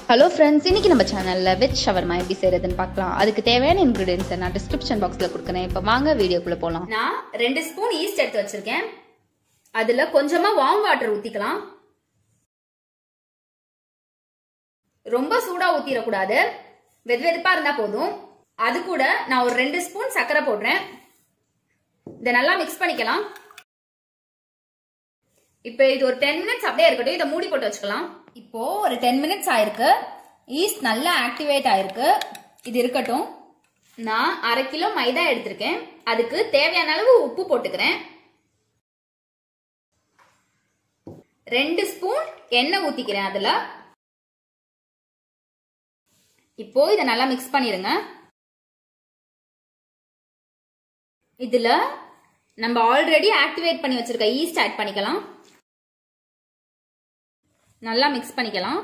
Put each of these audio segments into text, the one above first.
hello friends இன்னைக்கு நம்ம சேனலில் வெஜ் ஷவர்மா எப்படி செய்யறதுன்னு பார்க்கலாம் அதுக்கு தேவையான இன்க்ரீடியன்ஸை நான் டிஸ்கிரிப்ஷன் பாக்ஸில் கொடுக்குறேன் இப்போ வாங்க வீடியோக்குள்ளே போகலாம் நான் ரெண்டு ஸ்பூன் ஈஸ்ட் எடுத்து வச்சிருக்கேன் அதுல கொஞ்சமா வார்ம் வாட்டர் ஊத்திக்கலாம் ரொம்ப சூடா ஊத்திடக்கூடாது வெது வெதுப்பா இருந்தா போதும் அது கூட நான் ஒரு ரெண்டு ஸ்பூன் சர்க்கரை போடுறேன் இதை நல்லா மிக்ஸ் பண்ணிக்கலாம் இப்போ இது ஒரு டென் மினிட்ஸ் அப்படியே இருக்கட்டும் இதை மூடி போட்டு வச்சுக்கலாம் இப்போ ஒரு டென் மினிட்ஸ் ஆயிருக்கு ஈஸ்ட் நல்லா ஆக்டிவேட் ஆயிருக்கு இது இருக்கட்டும் நான் அரை கிலோ மைதா எடுத்திருக்கேன் அதுக்கு தேவையான அளவு உப்பு போட்டுக்கிறேன் ரெண்டு ஸ்பூன் எண்ணெய் ஊத்திக்கிறேன் அதுல இப்போ இதை நல்லா மிக்ஸ் பண்ணிருங்க இதுல நம்ம ஆல்ரெடி ஆக்டிவேட் பண்ணி வச்சிருக்க ஈஸ்ட் ஆட் பண்ணிக்கலாம் நல்லா மிக்ஸ் பண்ணிக்கலாம்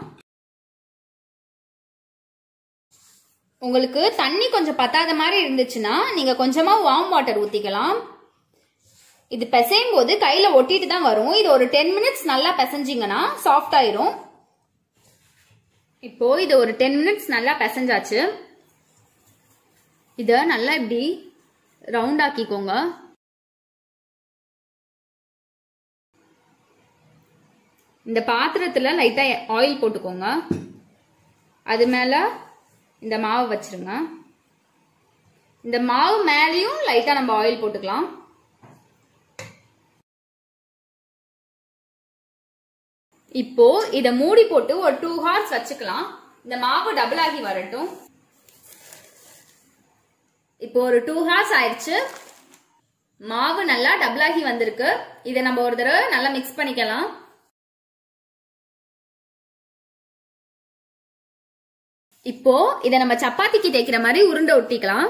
உங்களுக்கு தண்ணி கொஞ்சம் பத்தாத மாதிரி இருந்துச்சுன்னா நீங்க கொஞ்சமா வார்ம் வாட்டர் ஊத்திக்கலாம் இது பிசையும் போது கையில ஒட்டிட்டு தான் வரும் இது ஒரு டென் மினிட்ஸ் நல்லா பிசைஞ்சிங்கன்னா சாஃப்ட் ஆயிரும் இப்போ இது ஒரு டென் மினிட்ஸ் நல்லா பிசைஞ்சாச்சு இத நல்லா இப்படி ரவுண்ட் ஆக்கிக்கோங்க இந்த பாத்திரத்துல லைட்டா ஆயில் போட்டுக்கோங்க அது மேல இந்த மாவு வச்சிருங்க இந்த மாவு மேலேயும் லைட்டா நம்ம ஆயில் போட்டுக்கலாம் இப்போ இத மூடி போட்டு ஒரு டூ ஹார்ஸ் வச்சுக்கலாம் இந்த மாவு டபுள் ஆகி வரட்டும் இப்போ ஒரு டூ ஹார்ஸ் ஆயிடுச்சு மாவு நல்லா டபுள் ஆகி வந்திருக்கு இதை நம்ம ஒரு தடவை நல்லா மிக்ஸ் பண்ணிக்கலாம் இப்போ இதை நம்ம சப்பாத்திக்கு தேய்க்கிற மாதிரி உருண்டை ஒட்டிக்கலாம்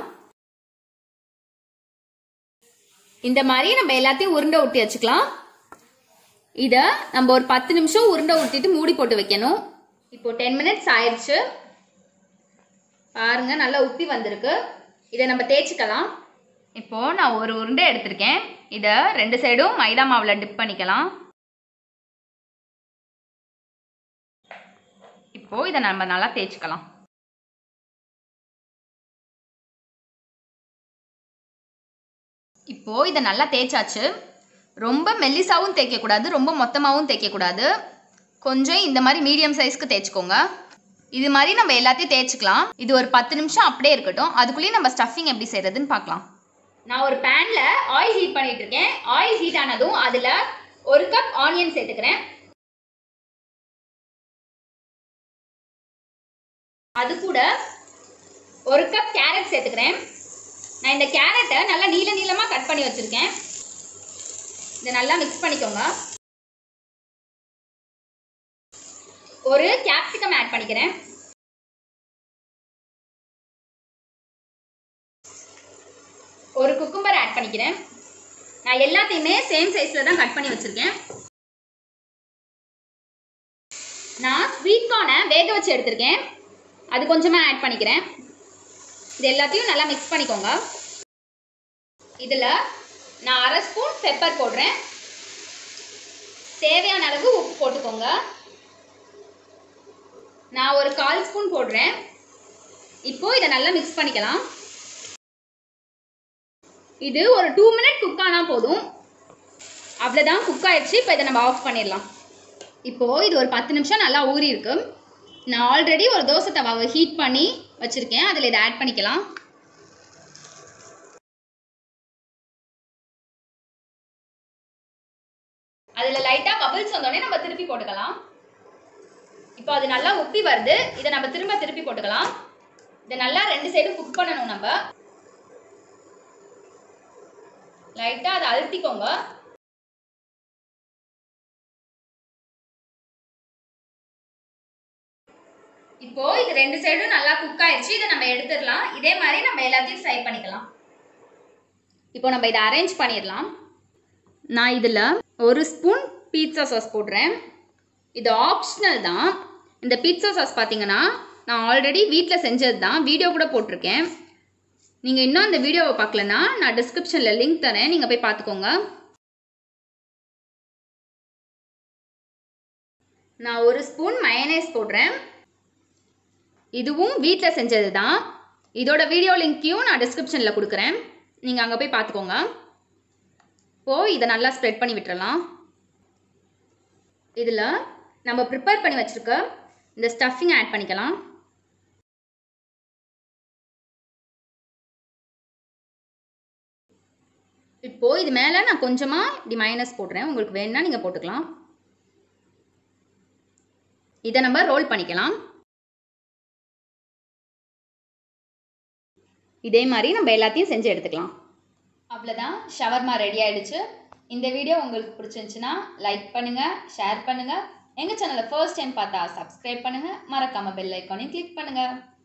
இந்த மாதிரி நம்ம எல்லாத்தையும் உருண்டை ஒட்டி வச்சுக்கலாம் இத நம்ம ஒரு பத்து நிமிஷம் உருண்டை ஊட்டிட்டு மூடி போட்டு வைக்கணும் இப்போ டென் மினிட்ஸ் ஆயிடுச்சு பாருங்க நல்லா உப்பி வந்திருக்கு இதை நம்ம தேய்ச்சிக்கலாம் இப்போ நான் ஒரு உருண்டை எடுத்திருக்கேன் இதை ரெண்டு சைடும் மைதா மாவில் டிப் பண்ணிக்கலாம் இப்போ இதை நம்ம நல்லா தேய்ச்சிக்கலாம் இப்போ இதை நல்லா தேய்ச்சாச்சு ரொம்ப மெல்லிசாவும் தேய்க்கக்கூடாது ரொம்ப மொத்தமாகவும் தேய்க்கக்கூடாது கொஞ்சம் இந்த மாதிரி மீடியம் சைஸ்க்கு தேய்ச்சிக்கோங்க இது மாதிரி நம்ம எல்லாத்தையும் தேய்ச்சிக்கலாம் இது ஒரு பத்து நிமிஷம் அப்படியே இருக்கட்டும் அதுக்குள்ளேயே நம்ம ஸ்டஃபிங் எப்படி செய்யறதுன்னு பார்க்கலாம் நான் ஒரு பேன்ல ஆயில் ஹீட் பண்ணிட்டு இருக்கேன் ஆயில் ஹீட் ஆனதும் அதுல ஒரு கப் ஆனியன் சேர்த்துக்கிறேன் அது கூட ஒரு கப் கேரட் சேர்த்துக்கிறேன் நான் இந்த கேரட்டை நல்லா நீள நீளமா கட் பண்ணி வச்சிருக்கேன் இதை நல்லா மிக்ஸ் பண்ணிக்கோங்க ஒரு கேப்சிகம் ஆட் பண்ணிக்கிறேன் ஒரு குக்கும்பர் ஆட் பண்ணிக்கிறேன் நான் எல்லாத்தையுமே சேம் சைஸ்ல தான் கட் பண்ணி வச்சிருக்கேன் நான் ஸ்வீட் கார்னை வேக வச்சு எடுத்திருக்கேன் அது கொஞ்சமா ஆட் பண்ணிக்கிறேன் இது எல்லாத்தையும் நல்லா மிக்ஸ் பண்ணிக்கோங்க இதுல நான் அரை ஸ்பூன் பெப்பர் போடுறேன் தேவையான அளவு உப்பு போட்டுக்கோங்க நான் ஒரு கால் ஸ்பூன் போடுறேன் இப்போ இதை நல்லா மிக்ஸ் பண்ணிக்கலாம் இது ஒரு டூ மினிட் குக் ஆனால் போதும் அவ்வளோதான் குக் ஆயிடுச்சு இப்போ இதை நம்ம ஆஃப் பண்ணிடலாம் இப்போ இது ஒரு பத்து நிமிஷம் நல்லா ஊறி இருக்கு நான் ஆல்ரெடி ஒரு தோசை தவாவை ஹீட் பண்ணி வச்சிருக்கேன் அதில் இதை ஆட் பண்ணிக்கலாம் அதில் லைட்டாக பபிள்ஸ் வந்தோடனே நம்ம திருப்பி போட்டுக்கலாம் இப்போ அது நல்லா உப்பி வருது இதை நம்ம திரும்ப திருப்பி போட்டுக்கலாம் இதை நல்லா ரெண்டு சைடும் குக் பண்ணணும் நம்ம லைட்டாக அதை அழுத்திக்கோங்க இப்போ இது ரெண்டு சைடும் நல்லா குக் ஆயிடுச்சு இதை நம்ம எடுத்துடலாம் இதே மாதிரி நம்ம எல்லாத்தையும் ஃப்ரை பண்ணிக்கலாம் இப்போ நம்ம இதை அரேஞ்ச் பண்ணிடலாம் நான் இதில் ஒரு ஸ்பூன் பீட்சா சாஸ் போடுறேன் இது ஆப்ஷனல் தான் இந்த பீட்சா சாஸ் பார்த்தீங்கன்னா நான் ஆல்ரெடி வீட்டில் செஞ்சது தான் வீடியோ கூட போட்டிருக்கேன் நீங்கள் இன்னும் அந்த வீடியோவை பார்க்கலன்னா நான் டிஸ்கிரிப்ஷனில் லிங்க் தரேன் நீங்கள் போய் பார்த்துக்கோங்க நான் ஒரு ஸ்பூன் மயனைஸ் போடுறேன் இதுவும் வீட்டில் செஞ்சது தான் இதோட வீடியோ லிங்க்கையும் நான் டிஸ்கிரிப்ஷனில் கொடுக்குறேன் நீங்கள் அங்கே போய் பார்த்துக்கோங்க இப்போது இதை நல்லா ஸ்ப்ரெட் பண்ணி விட்டுறலாம் இதில் நம்ம ப்ரிப்பேர் பண்ணி வச்சுருக்க இந்த ஸ்டஃபிங் ஆட் பண்ணிக்கலாம் இப்போ இது மேலே நான் கொஞ்சமாக இப்படி மைனஸ் போடுறேன் உங்களுக்கு வேணும்னா நீங்கள் போட்டுக்கலாம் இதை நம்ம ரோல் பண்ணிக்கலாம் இதே மாதிரி நம்ம எல்லாத்தையும் செஞ்சு எடுத்துக்கலாம் அவ்வளோதான் ஷவர்மா ரெடி ஆயிடுச்சு இந்த வீடியோ உங்களுக்கு பிடிச்சிருந்துச்சுன்னா லைக் பண்ணுங்கள் ஷேர் பண்ணுங்கள் எங்கள் சேனலை ஃபர்ஸ்ட் டைம் பார்த்தா சப்ஸ்கிரைப் பண்ணுங்கள் மறக்காமல் பெல் ஐக்கானையும் கிளிக் பண்ணுங்கள்